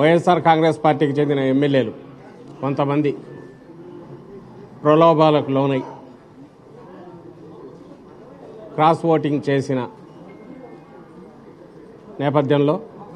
వైఎస్ఆర్ కాంగ్రెస్ పార్టీకి చెందిన ఎమ్మెల్యేలు కొంతమంది ప్రలోభాలకు లోనై క్రాస్ ఓటింగ్ చేసిన నేపథ్యంలో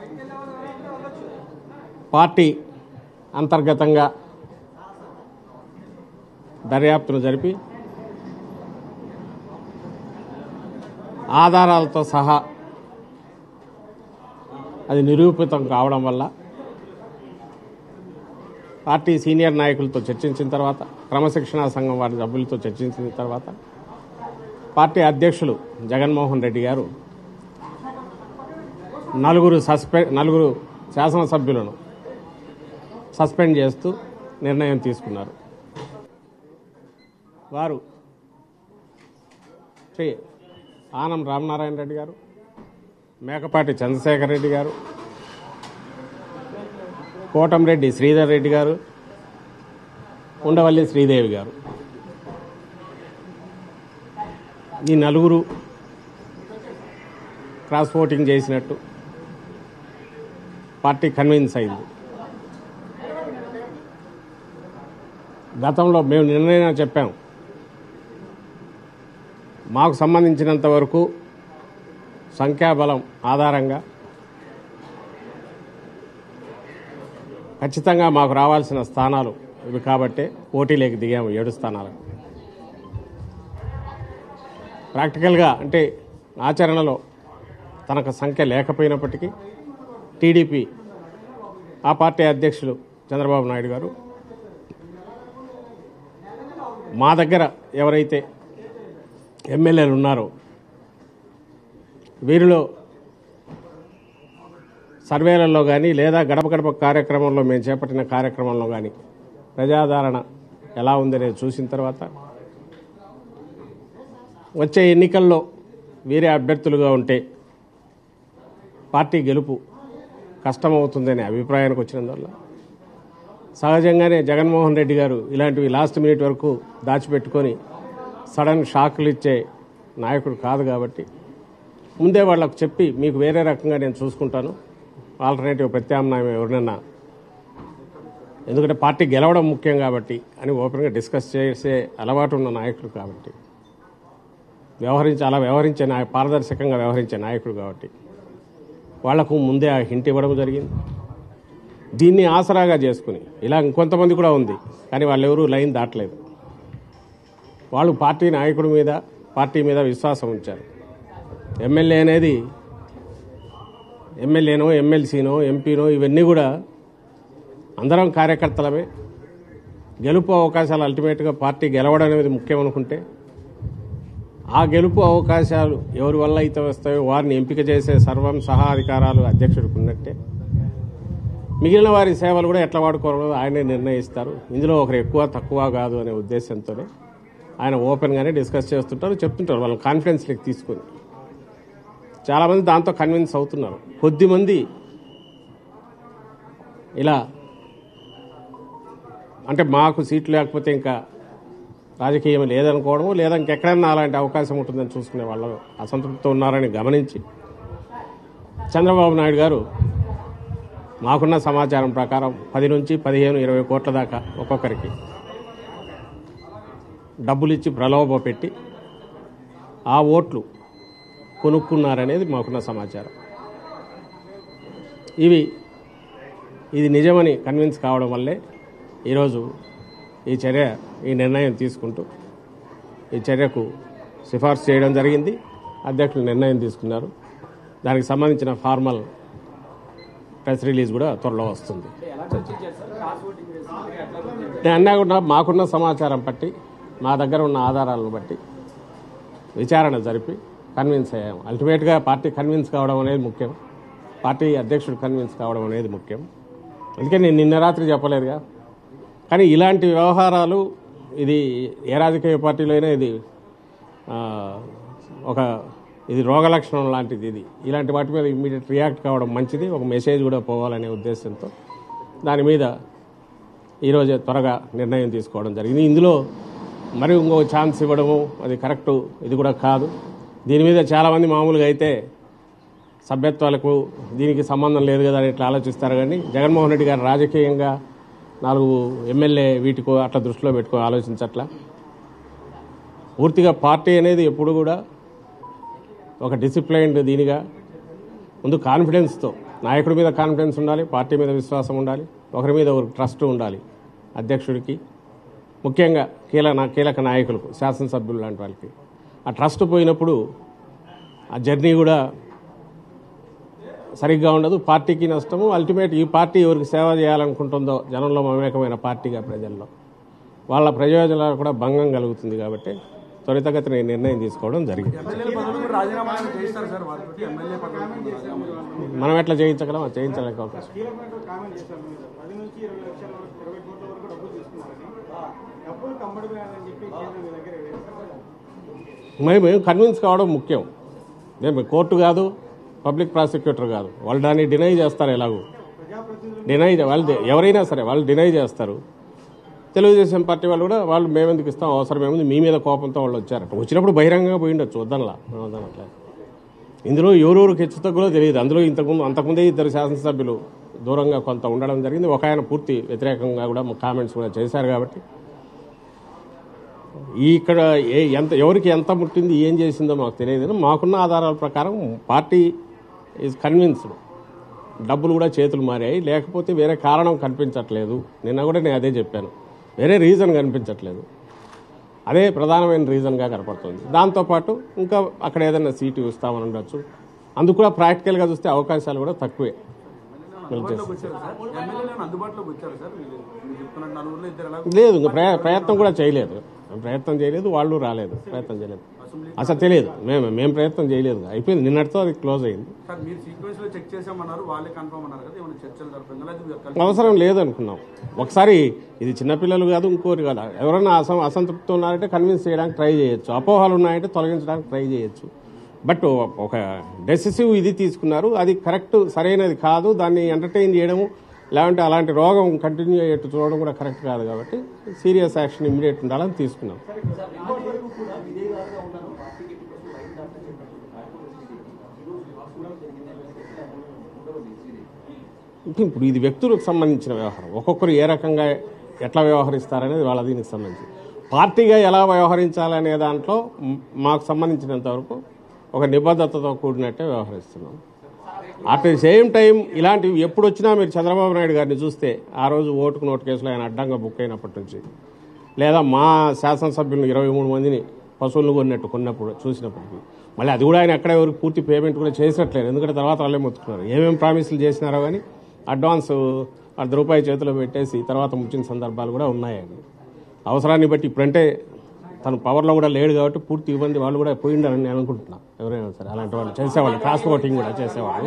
పార్టీ అంతర్గతంగా దర్యాప్తును జరిపి ఆధారాలతో సహా అది నిరూపితం కావడం వల్ల పార్టీ సీనియర్ నాయకులతో చర్చించిన తర్వాత క్రమశిక్షణా సంఘం వారి సభ్యులతో చర్చించిన తర్వాత పార్టీ అధ్యక్షులు జగన్మోహన్ రెడ్డి గారు నలుగురు సస్పె నలుగురు శాసనసభ్యులను సస్పెండ్ చేస్తూ నిర్ణయం తీసుకున్నారు వారు శ్రీ ఆనం రామనారాయణ రెడ్డి గారు మేకపాటి చంద్రశేఖర్ రెడ్డి గారు కోటంరెడ్డి శ్రీధర్ రెడ్డి గారు ఉండవల్లి శ్రీదేవి గారు ఈ నలుగురు క్రాస్ ఓటింగ్ చేసినట్టు పార్టీ కన్విన్స్ అయింది గతంలో మేము నిర్ణయం చెప్పాం మాకు సంబంధించినంత వరకు సంఖ్యాబలం ఆధారంగా ఖచ్చితంగా మాకు రావాల్సిన స్థానాలు ఇవి కాబట్టే పోటీలోకి దిగాము ఏడు స్థానాలకు ప్రాక్టికల్గా అంటే ఆచరణలో తనకు సంఖ్య లేకపోయినప్పటికీ టీడీపీ ఆ పార్టీ అధ్యక్షులు చంద్రబాబు నాయుడు గారు మా దగ్గర ఎవరైతే ఎమ్మెల్యేలు ఉన్నారో వీరిలో సర్వేలలో కానీ లేదా గడప గడప కార్యక్రమంలో మేము చేపట్టిన కార్యక్రమంలో కానీ ప్రజాదరణ ఎలా ఉందనేది చూసిన తర్వాత వచ్చే ఎన్నికల్లో వీరే అభ్యర్థులుగా ఉంటే పార్టీ గెలుపు కష్టమవుతుందనే అభిప్రాయానికి వచ్చినందువల్ల సహజంగానే జగన్మోహన్ రెడ్డి గారు ఇలాంటివి లాస్ట్ మినిట్ వరకు దాచిపెట్టుకొని సడన్ షాకులు ఇచ్చే నాయకుడు కాదు కాబట్టి ముందే వాళ్ళకు చెప్పి మీకు వేరే రకంగా నేను చూసుకుంటాను ఆల్టర్నేటివ్ ప్రత్యామ్నాయం ఎవరినన్నా ఎందుకంటే పార్టీ గెలవడం ముఖ్యం కాబట్టి అని ఓపెన్గా డిస్కస్ చేసే అలవాటు ఉన్న నాయకుడు కాబట్టి వ్యవహరించి అలా వ్యవహరించే నాయ పారదర్శకంగా వ్యవహరించే నాయకుడు కాబట్టి వాళ్లకు ముందే ఆ హింట్ ఇవ్వడం జరిగింది దీన్ని ఆసరాగా చేసుకుని ఇలా ఇంకొంతమంది కూడా ఉంది కానీ వాళ్ళు ఎవరూ లైన్ దాటలేదు వాళ్ళు పార్టీ నాయకుడి మీద పార్టీ మీద విశ్వాసం ఉంచారు ఎమ్మెల్యే అనేది ఎమ్మెల్యేనో ఎమ్మెల్సీనో ఎంపీనో ఇవన్నీ కూడా అందరం కార్యకర్తలమే గెలుపు అవకాశాలు అల్టిమేట్గా పార్టీ గెలవడం అనేది ముఖ్యం అనుకుంటే ఆ గెలుపు అవకాశాలు ఎవరి వల్ల అయితే వస్తాయో వారిని ఎంపిక చేసే సర్వం సహా అధికారాలు అధ్యక్షుడికి ఉన్నట్టే మిగిలిన వారి సేవలు కూడా ఎట్లా వాడుకోవాలో ఆయనే నిర్ణయిస్తారు ఇందులో ఒకరు ఎక్కువ తక్కువ కాదు అనే ఉద్దేశంతోనే ఆయన ఓపెన్గానే డిస్కస్ చేస్తుంటారు చెప్తుంటారు వాళ్ళని కాన్ఫిడెన్స్లోకి తీసుకొని చాలామంది దాంతో కన్విన్స్ అవుతున్నారు కొద్దిమంది ఇలా అంటే మాకు సీట్లు లేకపోతే ఇంకా రాజకీయం లేదనుకోవడం లేదా ఇంకెక్కడన్నా అలాంటి అవకాశం ఉంటుందని చూసుకునే వాళ్ళు అసంతృప్తితో ఉన్నారని గమనించి చంద్రబాబు నాయుడు గారు మాకున్న సమాచారం ప్రకారం పది నుంచి పదిహేను ఇరవై కోట్ల దాకా ఒక్కొక్కరికి డబ్బులు ఇచ్చి ప్రలోభ పెట్టి ఆ ఓట్లు కొనుక్కున్నారనేది మాకున్న సమాచారం ఇవి ఇది నిజమని కన్విన్స్ కావడం వల్లే ఈరోజు ఈ చర్య ఈ నిర్ణయం తీసుకుంటూ ఈ చర్యకు సిఫార్సు చేయడం జరిగింది అధ్యక్షులు నిర్ణయం తీసుకున్నారు దానికి సంబంధించిన ఫార్మల్ ప్రెస్ రిలీజ్ కూడా త్వరలో వస్తుంది నేను అన్నా కూడా మాకున్న సమాచారం బట్టి మా దగ్గర ఉన్న ఆధారాలను బట్టి విచారణ జరిపి కన్విన్స్ అయ్యాం అల్టిమేట్గా పార్టీ కన్విన్స్ కావడం అనేది ముఖ్యం పార్టీ అధ్యక్షుడు కన్విన్స్ కావడం అనేది ముఖ్యం అందుకే నేను నిన్న రాత్రి చెప్పలేదుగా కానీ ఇలాంటి వ్యవహారాలు ఇది ఏ రాజకీయ పార్టీలో అయినా ఇది ఆ, ఒక ఇది రోగ లక్షణం లాంటిది ఇది ఇలాంటి వాటి మీద ఇమ్మీడియట్ రియాక్ట్ కావడం మంచిది ఒక మెసేజ్ కూడా పోవాలనే ఉద్దేశంతో దాని మీద ఈరోజే త్వరగా నిర్ణయం తీసుకోవడం జరిగింది ఇందులో మరి ఇంకో ఛాన్స్ ఇవ్వడము అది కరెక్టు ఇది కూడా కాదు దీని మీద చాలామంది మామూలుగా అయితే సభ్యత్వాలకు దీనికి సంబంధం లేదు కదా అని ఇట్లా ఆలోచిస్తారు కానీ జగన్మోహన్ రెడ్డి గారు రాజకీయంగా నాలుగు ఎమ్మెల్యే వీటికో అట్లా దృష్టిలో పెట్టుకో ఆలోచించట్లా పూర్తిగా పార్టీ అనేది ఎప్పుడు కూడా ఒక డిసిప్లైన్డ్ దీనిగా ముందు కాన్ఫిడెన్స్తో నాయకుడి మీద కాన్ఫిడెన్స్ ఉండాలి పార్టీ మీద విశ్వాసం ఉండాలి ఒకరి మీద ఒకరికి ట్రస్ట్ ఉండాలి అధ్యక్షుడికి ముఖ్యంగా కీలక కీలక నాయకులకు శాసనసభ్యులు లాంటి వాళ్ళకి ఆ ట్రస్ట్ పోయినప్పుడు ఆ జర్నీ కూడా సరిగ్గా ఉండదు పార్టీకి నష్టము అల్టిమేట్ ఈ పార్టీ ఎవరికి సేవ చేయాలనుకుంటుందో జనంలో మమేకమైన పార్టీగా ప్రజల్లో వాళ్ళ ప్రయోజనాలు కూడా భంగం కలుగుతుంది కాబట్టి త్వరితగతిన ఈ నిర్ణయం తీసుకోవడం జరిగింది ఎమ్మెల్యేల పదవులు కూడా రాజీనామా చేస్తారు సార్ వారితోటి ఎమ్మెల్యే పదవులు రాజీనామా మనం ఎట్లా చేయించగలం అది చేయించలేక అవకాశం కీలకమైన కామెంట్ చేశారు మీరు పది నుంచి ఇరవై లక్షల వరకు ఇరవై కోట్ల వరకు డబ్బులు తీసుకున్నారని డబ్బులు కమ్మడిపోయారని చెప్పి కేంద్రం మీ దగ్గర వేస్తారు మేము మేము కన్విన్స్ కావడం ముఖ్యం మేము కోర్టు కాదు పబ్లిక్ ప్రాసిక్యూటర్ కాదు వాళ్ళు దాన్ని డినై చేస్తారు ఎలాగో ప్రజాప్రతినిధులు డినై వాళ్ళు ఎవరైనా సరే వాళ్ళు డినై చేస్తారు తెలుగుదేశం పార్టీ వాళ్ళు కూడా వాళ్ళు మేమెందుకు ఇస్తాం అవసరం ఏముంది మీ మీద కోపంతో వాళ్ళు వచ్చారట వచ్చినప్పుడు బహిరంగంగా పోయి ఉండొచ్చు వద్దనలా వద్దనట్లే ఇందులో ఎవరెవరికి హెచ్చు తగ్గులో తెలియదు అందులో ఇంతకుముందు అంతకుముందే ఇద్దరు శాసనసభ్యులు దూరంగా కొంత ఉండడం జరిగింది ఒక ఆయన పూర్తి వ్యతిరేకంగా కూడా కామెంట్స్ కూడా చేశారు కాబట్టి ఈ ఇక్కడ ఏ ఎంత ఎవరికి ఎంత ముట్టింది ఏం చేసిందో మాకు తెలియదు కానీ మాకున్న ఆధారాల ప్రకారం పార్టీ ఈజ్ కన్విన్స్డ్ డబ్బులు కూడా చేతులు మారాయి లేకపోతే వేరే కారణం కనిపించట్లేదు నిన్న కూడా నేను అదే చెప్పాను వేరే రీజన్ కనిపించట్లేదు అదే ప్రధానమైన రీజన్గా కనపడుతుంది దాంతోపాటు ఇంకా అక్కడ ఏదైనా సీటు ఇస్తామని ఉండొచ్చు అందుకు కూడా ప్రాక్టికల్గా చూస్తే అవకాశాలు కూడా తక్కువే అందుబాటులోకి వచ్చారు సార్ ఎమ్మెల్యేలను అందుబాటులోకి వచ్చారు సార్ మీరు మీరు చెప్తున్న నలుగురులో ఇద్దరు ఎలా లేదు ఇంకా ప్రయ- ప్రయత్నం కూడా చేయలేదు మేము ప్రయత్నం చేయలేదు వాళ్ళు రాలేదు ప్రయత్నం చేయలేదు అసలు తెలియదు మేము మేము ప్రయత్నం చేయలేదు అయిపోయింది నిన్నటితో అది క్లోజ్ అయింది సార్ మీరు సీక్వెన్స్ లో చెక్ చేసామన్నారు వాళ్ళే కన్ఫర్మ్ అన్నారు కదా ఏమైనా చర్చలు జరుపుతుంది లేదా మీరు కలిసి అవసరం లేదనుకున్నాం ఒకసారి ఇది చిన్నపిల్లలు కాదు ఇంకోటి కాదు ఎవరైనా అసం అసంతృప్తి ఉన్నారంటే కన్విన్స్ చేయడానికి ట్రై చేయొచ్చు అపోహలు ఉన్నాయంటే తొలగించడానికి ట్రై చేయొచ్చు బట్ ఒక డెసిసివ్ ఇది తీసుకున్నారు అది కరెక్ట్ సరైనది కాదు దాన్ని ఎంటర్టైన్ చేయడము లేదంటే అలాంటి రోగం కంటిన్యూ అయ్యేట్టు చూడడం కూడా కరెక్ట్ కాదు కాబట్టి సీరియస్ యాక్షన్ ఇమ్మీడియట్ ఉండాలని తీసుకున్నాం ఇప్పుడు ఇది వ్యక్తులకు సంబంధించిన వ్యవహారం ఒక్కొక్కరు ఏ రకంగా ఎట్లా వ్యవహరిస్తారనేది వాళ్ళ దీనికి సంబంధించి పార్టీగా ఎలా వ్యవహరించాలనే దాంట్లో మ్- మాకు సంబంధించినంత వరకు ఒక నిబద్ధతతో కూడినట్టే వ్యవహరిస్తున్నాం అట్ ది సేమ్ టైం ఇలాంటివి ఎప్పుడు వచ్చినా మీరు చంద్రబాబు నాయుడు గారిని చూస్తే ఆ రోజు ఓటుకు నోటు కేసులో ఆయన అడ్డంగా బుక్ అయినప్పటి నుంచి లేదా మా శాసనసభ్యులను ఇరవై మూడు మందిని పశువులను కొన్నట్టు కొన్నప్పుడు చూసినప్పటికీ మళ్ళీ అది కూడా ఆయన ఎక్కడ ఎవరికి పూర్తి పేమెంట్ కూడా చేసినట్లేదు ఎందుకంటే తర్వాత వాళ్ళే మొత్తుకున్నారు ఏమేమి ప్రామిసులు చేసినారో కానీ అడ్వాన్స్ అర్ధ రూపాయి చేతిలో పెట్టేసి తర్వాత ముచ్చిన సందర్భాలు కూడా ఉన్నాయండి అవసరాన్ని బట్టి ఇప్పుడంటే తను పవర్లో కూడా లేడు కాబట్టి పూర్తి ఇబ్బంది వాళ్ళు కూడా పోయిండారని నేను అనుకుంటున్నా ఎవరైనా సరే అలాంటి వాళ్ళు చేసేవాళ్ళు క్రాస్ ఓటింగ్ కూడా చేసేవాళ్ళు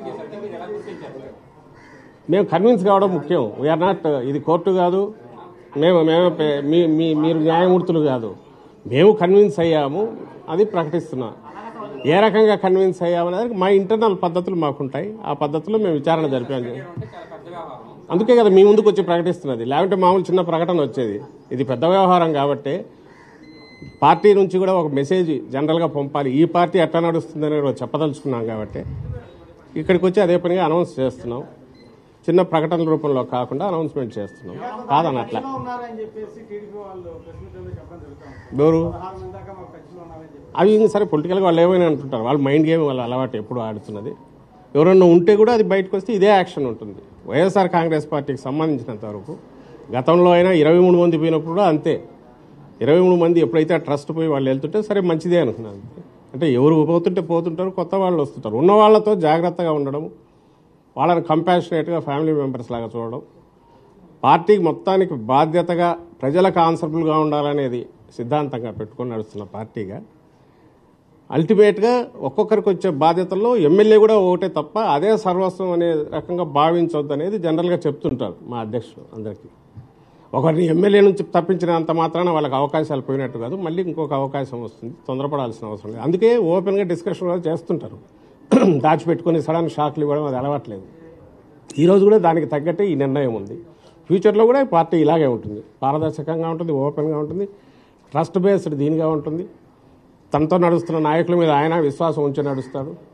మేము కన్విన్స్ కావడం ముఖ్యం వీఆర్ నాట్ ఇది కోర్టు కాదు మేము మేము పే- మీ మీ మీరు న్యాయమూర్తులు కాదు మేము కన్విన్స్ అయ్యాము అది ప్రకటిస్తున్నాం ఏ రకంగా కన్విన్స్ అయ్యాము అనేది మా ఇంటర్నల్ పద్ధతులు మాకుంటాయి ఆ పద్ధతిలో మేము విచారణ జరిపాము అందుకే కదా మీ ముందుకు వచ్చి ప్రకటిస్తున్నది లేకుంటే మామూలు చిన్న ప్రకటన వచ్చేది ఇది పెద్ద వ్యవహారం కాబట్టి పార్టీ నుంచి కూడా ఒక మెసేజ్ జనరల్గా పంపాలి ఈ పార్టీ ఎట్లా నడుస్తుందని కూడా చెప్పదలుచుకున్నాం కాబట్టి ఇక్కడికి వచ్చి అదే పనిగా అనౌన్స్ చేస్తున్నాం చిన్న ప్రకటనల రూపంలో కాకుండా అనౌన్స్మెంట్ చేస్తున్నాం కాదన్నట్ల టచ్లో ఉన్నారని చెప్పేసి టీడీపీ వాళ్ళు ప్రెస్ మీట్ లో చెప్పడం జరుగుతాం ఎవరు పదహారు మంది దాకా మాకు టచ్లో ఉన్నారని చెప్పి అవి ఇంక సరే పొలిటికల్గా వాళ్ళు ఏమైనా అంటుంటారు వాళ్ళ మైండ్ గేమ్ వాళ్ళ అలవాటు ఎప్పుడు ఆడుతున్నది ఎవరన్నా ఉంటే కూడా అది బయటకు వస్తే ఇదే యాక్షన్ ఉంటుంది వైఎస్ఆర్ కాంగ్రెస్ పార్టీకి సంబంధించినంత వరకు గతంలో అయినా ఇరవై మూడు మంది పోయినప్పుడు కూడా అంతే ఇరవై మూడు మంది ఎప్పుడైతే ఆ ట్రస్ట్ పోయి వాళ్ళు వెళ్తుంటే సరే మంచిదే అనుకున్నాను అంటే ఎవరు పోతుంటే పోతుంటారు కొత్త వాళ్ళు వస్తుంటారు ఉన్న వాళ్ళతో జాగ్రత్తగా ఉండడం వాళ్ళని కంపాషనేట్గా ఫ్యామిలీ మెంబర్స్ లాగా చూడడం పార్టీకి మొత్తానికి బాధ్యతగా ప్రజలకు ఆన్సరబుల్గా ఉండాలనేది సిద్ధాంతంగా పెట్టుకొని నడుస్తున్న పార్టీగా అల్టిమేట్గా ఒక్కొక్కరికి వచ్చే బాధ్యతల్లో ఎమ్మెల్యే కూడా ఒకటే తప్ప అదే సర్వస్వం అనే రకంగా భావించవద్దు అనేది జనరల్గా చెప్తుంటారు మా అధ్యక్షులు అందరికీ ఒకరిని ఎమ్మెల్యే నుంచి తప్పించినంత మాత్రాన వాళ్ళకి అవకాశాలు పోయినట్టు కాదు మళ్ళీ ఇంకొక అవకాశం వస్తుంది తొందరపడాల్సిన అవసరం లేదు అందుకే ఓపెన్గా డిస్కషన్ కూడా చేస్తుంటారు దాచిపెట్టుకుని సడన్ షాక్లు ఇవ్వడం అది అలవాట్లేదు ఈ రోజు కూడా దానికి తగ్గట్టే ఈ నిర్ణయం ఉంది ఫ్యూచర్లో కూడా ఈ పార్టీ ఇలాగే ఉంటుంది పారదర్శకంగా ఉంటుంది ఓపెన్గా ఉంటుంది ట్రస్ట్ బేస్డ్ దీనిగా ఉంటుంది తనతో నడుస్తున్న నాయకుల మీద ఆయన విశ్వాసం ఉంచి నడుస్తాడు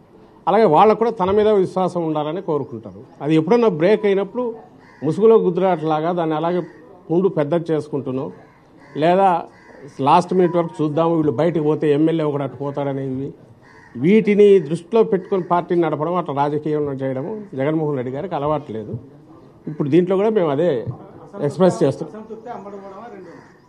అలాగే వాళ్ళకు కూడా తన మీద విశ్వాసం ఉండాలని కోరుకుంటారు అది ఎప్పుడన్నా బ్రేక్ అయినప్పుడు ముసుగులో గుద్దురాట్లాగా దాన్ని అలాగే పుండు పెద్ద చేసుకుంటున్నాం లేదా లాస్ట్ మినిట్ వరకు చూద్దాం వీళ్ళు బయటకు పోతే ఎమ్మెల్యే ఒకటి అటు పోతాడనేవి వీటిని దృష్టిలో పెట్టుకొని పార్టీని నడపడం అట్లా రాజకీయం చేయడం జగన్మోహన్ రెడ్డి గారికి అలవాట్లేదు ఇప్పుడు దీంట్లో కూడా మేము అదే ఎక్స్ప్రెస్ చేస్తున్నాం అసంతృప్తి అమ్మడం కూడా రెండు